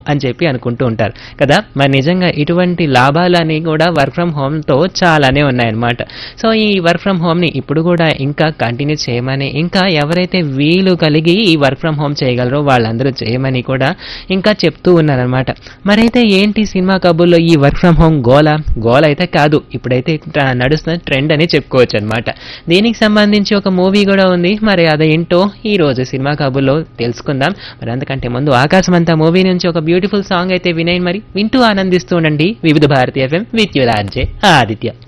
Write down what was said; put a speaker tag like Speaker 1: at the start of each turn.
Speaker 1: అని చెప్పి అనుకుంటూ ఉంటారు కదా మరి నిజంగా ఇటువంటి లాభాలని కూడా వర్క్ ఫ్రమ్ హోమ్తో చాలానే ఉన్నాయన్నమాట సో ఈ వర్క్ ఫ్రమ్ హోమ్ని ఇప్పుడు కూడా ఇంకా కంటిన్యూ చేయమని ఇంకా ఎవరైతే వీలు కలిగి ఈ వర్క్ ఫ్రమ్ హోమ్ చేయగలరో వాళ్ళందరూ చేయమని కూడా ఇంకా చెప్తూ ఉన్నారనమాట మరైతే ఏంటి సినిమా కబుర్లో ఈ వర్క్ ఫ్రమ్ హోమ్ గోల గోల అయితే కాదు ఇప్పుడైతే ట్ర- నడుస్తున్న ట్రెండ్ అని చెప్పుకోవచ్చు అనమాట దీనికి సంబంధించి ఒక మూవీ కూడా ఉంది మరి అదేంటో ఈ రోజు సినిమా కబుర్లో తెలుసుకుందాం మరి అంతకంటే ముందు ఆకాశం అంతా మూవీ నుంచి ఒక బ్యూటిఫుల్ సాంగ్ అయితే వినేయండి మరి వింటూ ఆనందిస్తూ ఉండండి Vividh Bharatiya FM with you RJ Aditya